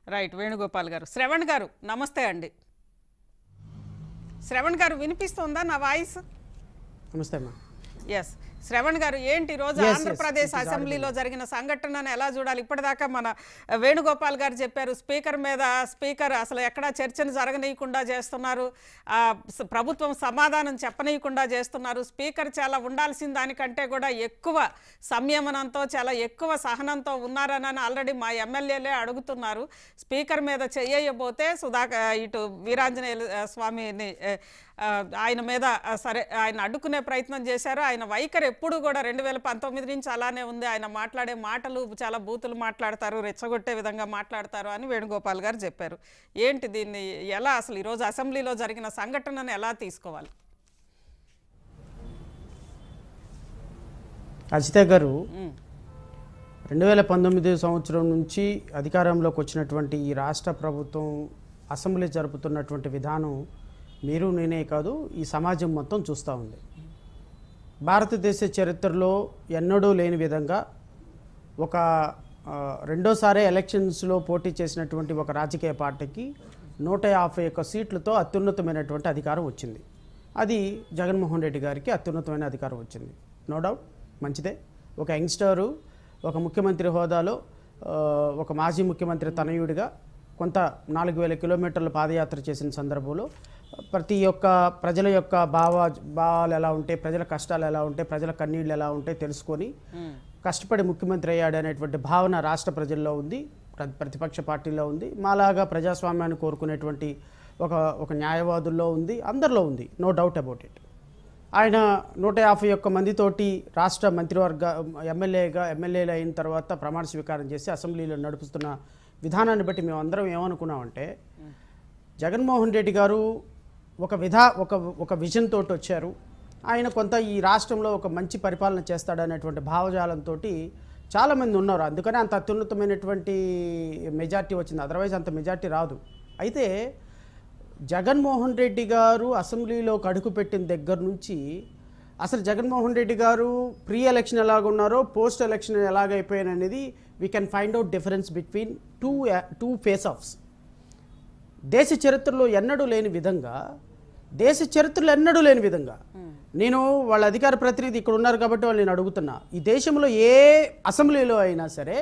right Venugopal గారు శ్రవణ్ గారు నమస్తే అండి శ్రవణ్ గారు వినిపిస్తుందా నా వాయిస్ నమస్తే అమ్మా ఎస్ శ్రవణ్ గారు ఏంటి ఈ రోజు Yes, yes, Andhra Pradesh it is అసెంబ్లీలో జరిగిన సంఘటనను ఎలా చూడాలి ఇప్పటిదాకా మన వేణుగోపాల్ గారు చెప్పారు స్పీకర్ మీద స్పీకర్ అసలు ఎక్కడా చర్చను జరగనీయకుండా చేస్తున్నారు ఆ, స- ప్రభుత్వం సమాధానం చెప్పనీయకుండా చేస్తున్నారు స్పీకర్ చాలా ఉండాల్సిన దానికంటే కూడా ఎక్కువ సంయమనంతో చాలా ఎక్కువ సహనంతో ఉన్నారని ఆల్రెడీ మా ఎమ్మెల్యేలే అడుగుతున్నారు స్పీకర్ మీద చెయ్యబోతే సుధాకర్ ఇటు వీరాంజనేయ ఆ, స్వామిని ఆ, ఆ, ఆయన మీద ఆ, సరే ఆయన అడ్డుకునే ప్రయత్నం చేశారు ఆయన వైఖరి ఎప్పుడు కూడా రెండు వేల పంతొమ్మిది నుంచి అలానే ఉంది ఆయన మాట్లాడే మాటలు చాలా బూతులు మాట్లాడతారు రెచ్చగొట్టే విధంగా మాట్లాడతారు అని వేణుగోపాల్ గారు చెప్పారు ఏంటి దీన్ని ఎలా అసలు ఈరోజు అసెంబ్లీలో జరిగిన సంఘటనను ఎలా తీసుకోవాలి అజిత గారు రెండు వేల పంతొమ్మిది సంవత్సరం నుంచి అధికారంలోకి వచ్చినటువంటి ఈ రాష్ట్ర ప్రభుత్వం అసెంబ్లీ జరుపుతున్నటువంటి విధానం మీరు నేనే కాదు ఈ సమాజం మొత్తం చూస్తూ ఉంది భారతదేశ చరిత్రలో ఎన్నడూ లేని విధంగా ఒక ఆ, రెండోసారి ఎలక్షన్స్లో పోటీ చేసినటువంటి ఒక రాజకీయ పార్టీకి నూట యాభై ఒక్క సీట్లతో అత్యున్నతమైనటువంటి అధికారం వచ్చింది అది జగన్మోహన్ రెడ్డి గారికి అత్యున్నతమైన అధికారం వచ్చింది నో డౌట్ మంచిదే ఒక యంగ్స్టరు ఒక ముఖ్యమంత్రి హోదాలో ఆ, ఒక మాజీ ముఖ్యమంత్రి తనయుడిగా కొంత నాలుగు వేల కిలోమీటర్ల పాదయాత్ర చేసిన సందర్భంలో ప్రతి ఒక్క ప్రజల యొక్క భావ భావాలు ఎలా ఉంటాయి ప్రజల కష్టాలు ఎలా ఉంటాయి ప్రజల కన్నీళ్ళు ఎలా ఉంటాయి తెలుసుకొని కష్టపడి ముఖ్యమంత్రి అయ్యాడు అనేటువంటి భావన రాష్ట్ర ప్రజల్లో ఉంది ప్ర- ప్రతిపక్ష పార్టీలో ఉంది మాలాగా ప్రజాస్వామ్యాన్ని కోరుకునేటువంటి ఒక ఒక న్యాయవాదుల్లో ఉంది అందరిలో ఉంది నో డౌట్ అబౌట్ ఇట్ ఆయన నూట యాభై ఒక్క మందితోటి రాష్ట్ర మంత్రివర్గ ఎమ్మెల్యేగా ఎమ్మెల్యేలు అయిన తర్వాత ప్రమాణ స్వీకారం చేసి అసెంబ్లీలో నడుపుతున్న విధానాన్ని బట్టి మేము అందరం ఏమనుకున్నామంటే జగన్మోహన్ రెడ్డి గారు ఒక విధా ఒక ఒక విజన్ తోటి వచ్చారు ఆయన కొంత ఈ రాష్ట్రంలో ఒక మంచి పరిపాలన చేస్తాడనేటువంటి భావజాలంతో చాలామంది ఉన్నారు అందుకనే అంత అత్యున్నతమైనటువంటి మెజార్టీ వచ్చింది అదర్వైజ్ అంత మెజార్టీ రాదు అయితే జగన్మోహన్ రెడ్డి గారు అసెంబ్లీలోకి అడుగుపెట్టిన దగ్గర నుంచి అసలు జగన్మోహన్ రెడ్డి గారు ప్రీ ఎలక్షన్ ఎలాగున్నారో పోస్ట్ ఎలక్షన్ ఎలాగైపోయాను అనేది we can find out difference between two two face offs దేశ చరిత్రలో ఎన్నడూ లేని విధంగా దేశ చరిత్రలో ఎన్నడూ లేని విధంగా నేను వాళ్ళ అధికార ప్రతినిధి ఇక్కడ ఉన్నారు కాబట్టి వాళ్ళు నేను అడుగుతున్నా ఈ దేశంలో ఏ అసెంబ్లీలో అయినా సరే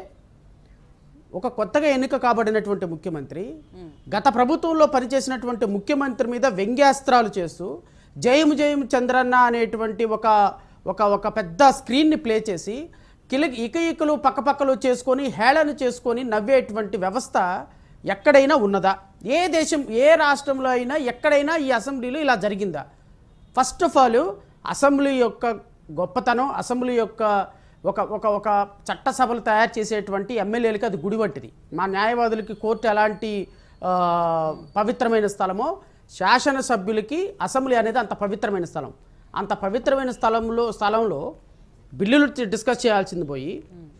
ఒక కొత్తగా ఎన్నిక కాబడినటువంటి ముఖ్యమంత్రి గత ప్రభుత్వంలో పనిచేసినటువంటి ముఖ్యమంత్రి మీద వ్యంగ్యాస్త్రాలు చేస్తూ జయము జయము చంద్రన్న అనేటువంటి ఒక ఒక ఒక పెద్ద స్క్రీన్ని ప్లే చేసి కిల ఇక ఇకలు పక్కపక్కలు చేసుకొని హేళన చేసుకొని నవ్వేటువంటి వ్యవస్థ ఎక్కడైనా ఉన్నదా ఏ దేశం ఏ రాష్ట్రంలో అయినా ఎక్కడైనా ఈ అసెంబ్లీలో ఇలా జరిగిందా ఫస్ట్ ఆఫ్ ఆల్ అసెంబ్లీ యొక్క గొప్పతనం అసెంబ్లీ యొక్క ఒక ఒక ఒక చట్టసభలు తయారు చేసేటువంటి ఎమ్మెల్యేలకి అది గుడి వంటిది మా న్యాయవాదులకి కోర్టు ఎలాంటి ఆ, పవిత్రమైన స్థలమో శాసనసభ్యులకి అసెంబ్లీ అనేది అంత పవిత్రమైన స్థలం అంత పవిత్రమైన స్థలంలో స్థలంలో బిల్లులు డిస్కస్ చేయాల్సింది పోయి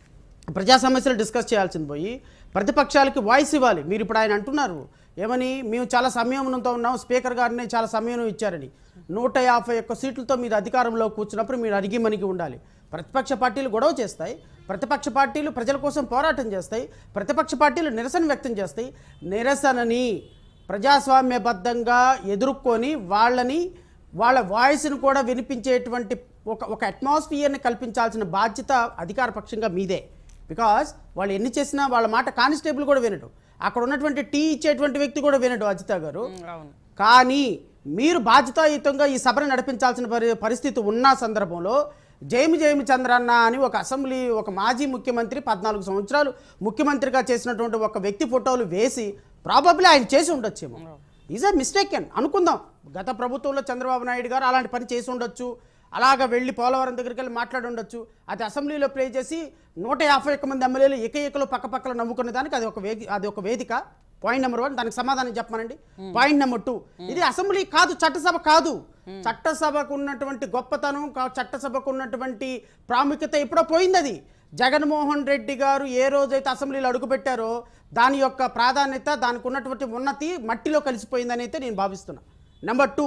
ప్రజా సమస్యలు డిస్కస్ చేయాల్సింది పోయి ప్రతిపక్షాలకి వాయిస్ ఇవ్వాలి మీరు ఇప్పుడు ఆయన అంటున్నారు ఏమని మేము చాలా సంయమనంతో ఉన్నాం స్పీకర్ గారిని చాలా సమయం ఇచ్చారని నూట యాభై ఒక్క సీట్లతో మీరు అధికారంలో కూర్చున్నప్పుడు మీరు అడిగి మనకి ఉండాలి ప్రతిపక్ష పార్టీలు గొడవ చేస్తాయి ప్రతిపక్ష పార్టీలు ప్రజల కోసం పోరాటం చేస్తాయి ప్రతిపక్ష పార్టీలు నిరసన వ్యక్తం చేస్తాయి నిరసనని ప్రజాస్వామ్యబద్ధంగా ఎదుర్కొని వాళ్ళని వాళ్ళ వాయిస్ని కూడా వినిపించేటువంటి ఒక ఒక అట్మాస్ఫియర్ని కల్పించాల్సిన బాధ్యత అధికార పక్షంగా మీదే బికాస్ వాళ్ళు ఎన్ని చేసినా వాళ్ళ మాట కానిస్టేబుల్ కూడా వినడు అక్కడ ఉన్నటువంటి టీ ఇచ్చేటువంటి వ్యక్తి కూడా వినడు అజిత గారు అవును కానీ మీరు బాధ్యతాయుతంగా ఈ సభను నడిపించాల్సిన పరి పరిస్థితి ఉన్న సందర్భంలో జైమి జైమి చంద్రన్న అని ఒక అసెంబ్లీ ఒక మాజీ ముఖ్యమంత్రి పద్నాలుగు సంవత్సరాలు ముఖ్యమంత్రిగా చేసినటువంటి ఒక వ్యక్తి ఫోటోలు వేసి ప్రాబబ్లీ ఆయన చేసి ఉండొచ్చేమో ఈజ్ అ మిస్టేక్ అని అనుకుందాం గత ప్రభుత్వంలో చంద్రబాబు నాయుడు గారు అలాంటి పని చేసి ఉండొచ్చు అలాగ వెళ్ళి పోలవరం దగ్గరికి వెళ్ళి మాట్లాడి ఉండొచ్చు అది అసెంబ్లీలో ప్లే చేసి నూట యాభై ఒక్క మంది ఎమ్మెల్యేలు ఏక ఏకలు పక్క పక్కల నవ్వుకునే దానికి అది ఒక వేది అది ఒక వేదిక పాయింట్ నెంబర్ వన్ దానికి సమాధానం చెప్పమనండి పాయింట్ నెంబర్ టూ ఇది అసెంబ్లీ కాదు చట్టసభ కాదు చట్టసభకు ఉన్నటువంటి గొప్పతనం కా- చట్టసభకు ఉన్నటువంటి ప్రాముఖ్యత ఎప్పుడో పోయింది అది జగన్మోహన్ రెడ్డి గారు ఏ రోజైతే అసెంబ్లీలో అడుగుపెట్టారో దాని యొక్క ప్రాధాన్యత దానికి ఉన్నటువంటి ఉన్నతి మట్టిలో కలిసిపోయిందని అయితే నేను భావిస్తున్నా నెంబర్ టూ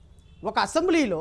ఒక అసెంబ్లీలో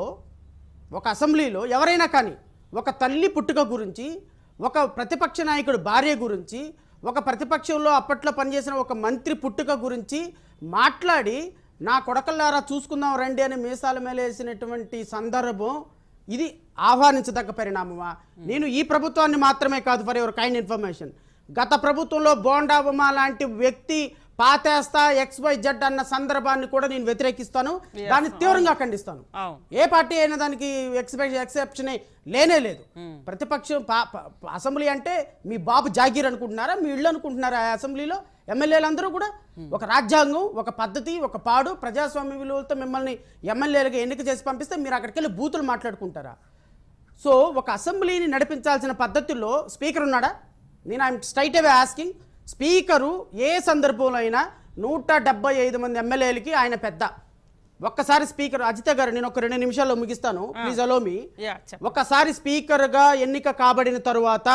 ఒక అసెంబ్లీలో ఎవరైనా కానీ ఒక తల్లి పుట్టుక గురించి ఒక ప్రతిపక్ష నాయకుడు భార్య గురించి ఒక ప్రతిపక్షంలో అప్పట్లో పనిచేసిన ఒక మంత్రి పుట్టుక గురించి మాట్లాడి నా కొడకల్లారా చూసుకుందాం రండి అని మీసాల మేలేసినటువంటి సందర్భం ఇది ఆహ్వానించదగ్గ పరిణామమా నేను ఈ ప్రభుత్వాన్ని మాత్రమే కాదు ఫర్ యువర్ కైండ్ ఇన్ఫర్మేషన్ గత ప్రభుత్వంలో బోండాబుమా లాంటి వ్యక్తి పాతేస్తా ఎక్స్ వై జెడ్ అన్న సందర్భాన్ని కూడా నేను వ్యతిరేకిస్తాను దాన్ని తీవ్రంగా ఖండిస్తాను అవును ఏ పార్టీ అయినా దానికి ఎక్స్పెక్ట్ ఎక్సెప్షన్ లేనే లేదు ప్రతిపక్షం పా- పా- అసెంబ్లీ అంటే మీ బాబు జాగీర్ అనుకుంటున్నారా మీ ఇళ్ళు అనుకుంటున్నారా ఆ అసెంబ్లీలో ఎమ్మెల్యేలు అందరూ కూడా ఒక రాజ్యాంగం ఒక పద్ధతి ఒక పాడు ప్రజాస్వామ్య విలువలతో మిమ్మల్ని ఎమ్మెల్యేలుగా ఎన్నిక చేసి పంపిస్తే మీరు అక్కడికి వెళ్ళి బూతులు మాట్లాడుకుంటారా సో ఒక అసెంబ్లీని నడిపించాల్సిన పద్ధతుల్లో స్పీకర్ ఉన్నాడా నేను I'm straight away asking speaker ఏ సందర్భంలో అయినా నూట డెబ్బై ఐదు మంది ఎమ్మెల్యేలకి ఆయన పెద్ద ఒక్కసారి స్పీకర్ అజిత గారు నేను ఒక రెండు నిమిషాల్లో ముగిస్తాను ప్లీజ్ అలో మీ యా చెప్ప ఒకసారి స్పీకర్గా ఎన్నిక కాబడిన తరువాత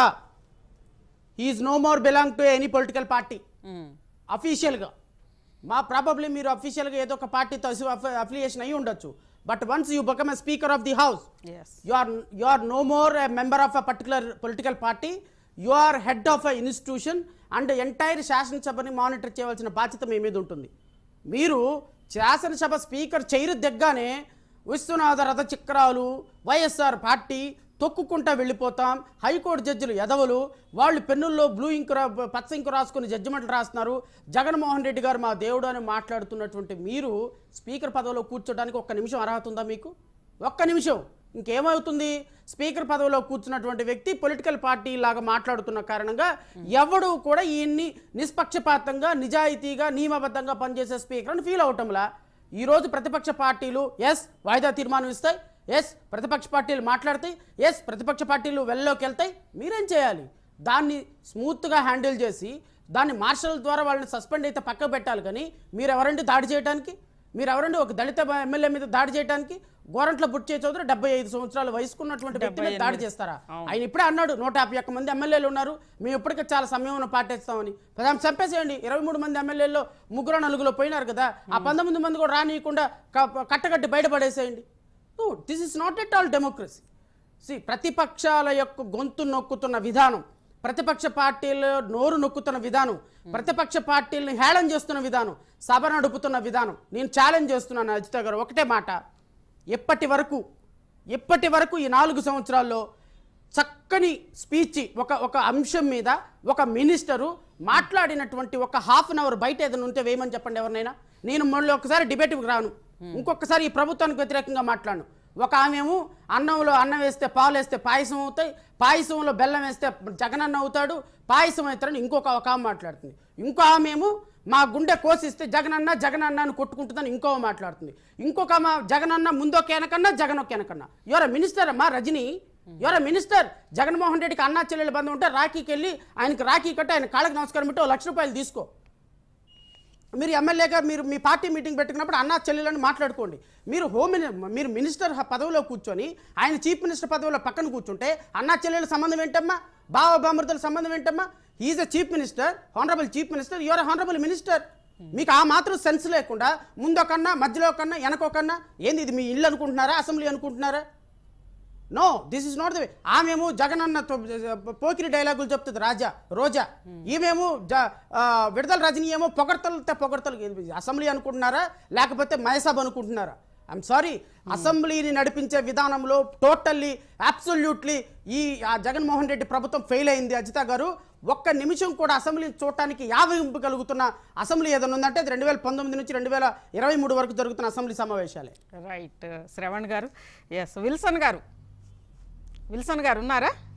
is no more belong to any political party అఫీషియల్గా మా ప్రాబబ్లీ మీరు అఫీషియల్గా ఏదో ఒక పార్టీతో అఫిలియేషన్ అయి ఉండొచ్చు but once you become a speaker of the house as you are you are no more a member of a particular political party you are head of a institution and entire శాసనసభని monitor చేయవలసిన బాధ్యత మీ మీద ఉంటుంది మీరు శాసనసభ speaker chair దిగ్గానే విశ్వనాథ రథ చక్రాలు వైఎస్ఆర్ పార్టీ తొక్కుకుంటా వెళ్ళిపోతాం హైకోర్టు జడ్జిలు ఎదవలు వాళ్ళు పెన్నుల్లో బ్లూ ఇంక్ రా పచ్చ ఇంకు రాసుకుని జడ్జిమెంట్లు రాస్తున్నారు జగన్మోహన్ రెడ్డి గారు మా దేవుడు అని మాట్లాడుతున్నటువంటి మీరు స్పీకర్ పదవిలో కూర్చోడానికి ఒక్క నిమిషం అర్హత ఉందా మీకు ఒక్క నిమిషం ఇంకేమవుతుంది స్పీకర్ పదవిలో కూర్చున్నటువంటి వ్యక్తి పొలిటికల్ పార్టీ లాగా మాట్లాడుతున్న కారణంగా ఎవడు కూడా ఈయన్ని నిష్పక్షపాతంగా నిజాయితీగా నియమబద్ధంగా పనిచేసే స్పీకర్ అని ఫీల్ అవటంలా ఈరోజు ప్రతిపక్ష పార్టీలు ఎస్ వాయిదా తీర్మానం ఇస్తాయి ఎస్ ప్రతిపక్ష పార్టీలు మాట్లాడతాయి ఎస్ ప్రతిపక్ష పార్టీలు వెళ్ళలోకి వెళ్తాయి మీరేం చేయాలి దాన్ని స్మూత్గా హ్యాండిల్ చేసి దాన్ని మార్షల్ ద్వారా వాళ్ళని సస్పెండ్ అయితే పక్కకు పెట్టాలి కానీ మీరు ఎవరండి దాడి చేయడానికి మీరు ఎవరండి ఒక దళిత ఎమ్మెల్యే మీద దాడి చేయడానికి గోరంట్ల బుట్టే చౌదరి డెబ్బై ఐదు సంవత్సరాలు వయసుకున్నటువంటి వ్యక్తి మీద దాడి చేస్తారా ఆయన ఇప్పుడే అన్నాడు నూట యాభై ఒక్క మంది ఎమ్మెల్యేలు ఉన్నారు మేము ఇప్పటికే చాలా సమయం పాటిస్తామని ప్రధాన చంపేసేయండి ఇరవై మూడు మంది ఎమ్మెల్యేల్లో ముగ్గురు నలుగురు పోయినారు కదా ఆ పంతొమ్మిది మంది కూడా రానియకుండా క- కట్టకట్టి బయటపడేసేయండి this is not at all democracy సి ప్రతిపక్షాల యొక్క గొంతు నొక్కుతున్న విధానం ప్రతిపక్ష పార్టీలు నోరు నొక్కుతున్న విధానం ప్రతిపక్ష పార్టీలను హేళన చేస్తున్న విధానం సభ నడుపుతున్న విధానం నేను ఛాలెంజ్ చేస్తున్నాను అజిత గారు ఒకటే మాట ఎప్పటి వరకు ఎప్పటి వరకు ఈ నాలుగు సంవత్సరాల్లో చక్కని స్పీచ్ ఒక ఒక అంశం మీద ఒక మినిస్టరు మాట్లాడినటువంటి ఒక హాఫ్ అన్ అవర్ బయట ఏదైనా ఉంటే వేయమని చెప్పండి ఎవరినైనా నేను మళ్ళీ ఒకసారి డిబేట్కి రాను ఇంకొకసారి ఈ ప్రభుత్వానికి వ్యతిరేకంగా మాట్లాడను ఒక ఆమెమో అన్నంలో అన్నం వేస్తే పాలు వేస్తే పాయసం అవుతాయి పాయసంలో బెల్లం వేస్తే జగనన్న అవుతాడు పాయసం అవుతాడని ఇంకొక ఒక ఆమె మాట్లాడుతుంది ఇంకో ఆమెమో మా గుండె కోసిస్తే జగనన్న జగనన్న అని కొట్టుకుంటుందని ఇంకో ఆమె మాట్లాడుతుంది ఇంకొక ఆమె జగనన్న ముందో కేనకన్నా జగన్ కేనకన్నా యువర్ మినిస్టర్ అమ్మా రజని యువర్ మినిస్టర్ జగన్మోహన్ రెడ్డికి అన్నా చెల్లెలు బంధం ఉంటే రాఖీకి వెళ్ళి ఆయనకి రాఖీ కట్టి ఆయన కాళ్ళకి నమస్కారం పెట్టి ఓ లక్ష రూపాయలు తీసుకో మీరు ఎమ్మెల్యేగా మీరు మీ పార్టీ మీటింగ్ పెట్టుకున్నప్పుడు అన్నా చెల్లెలని మాట్లాడుకోండి మీరు హోమ్ మిని- మీరు మినిస్టర్ హ- పదవిలో కూర్చొని ఆయన చీఫ్ మినిస్టర్ పదవిలో పక్కన కూర్చుంటే అన్నా చెల్లెల సంబంధం ఏంటమ్మా బావ బామృతుల సంబంధం ఏంటమ్మా is a chief minister honourable chief minister your honourable minister మీకు ఆ మాత్రం సెన్స్ లేకుండా ముందో కన్నా మధ్యలో కన్నా వెనకో కన్నా ఏంది ఇది మీ ఇల్లు అనుకుంటున్నారా అసెంబ్లీ అనుకుంటున్నారా no this is not the way ఆమెమో జగన్ అన్న తో- పోకిరి డైలాగులు చెప్తుంది రాజా రోజా ఈమెమో జ- ఆ, విడుదల రజనీ ఏమో పొగడతలతో పొగడతలు అసెంబ్లీ అనుకుంటున్నారా లేకపోతే మయసభ అనుకుంటున్నారా ఐఎమ్ సారీ అసెంబ్లీని నడిపించే విధానంలో టోటల్లీ అబ్సల్యూట్లీ ఈ ఆ జగన్మోహన్ రెడ్డి ప్రభుత్వం ఫెయిల్ అయింది అజిత గారు ఒక్క నిమిషం కూడా అసెంబ్లీని చూడటానికి యావింపగలుగుతున్న అసెంబ్లీ ఏదైనా ఉందంటే అది రెండు వేల పంతొమ్మిది నుంచి రెండు వేల ఇరవై మూడు వరకు జరుగుతున్న అసెంబ్లీ సమావేశాలే రైట్ శ్రవణ్ గారు ఎస్ విల్సన్ గారు విల్సన్ గారు ఉన్నారా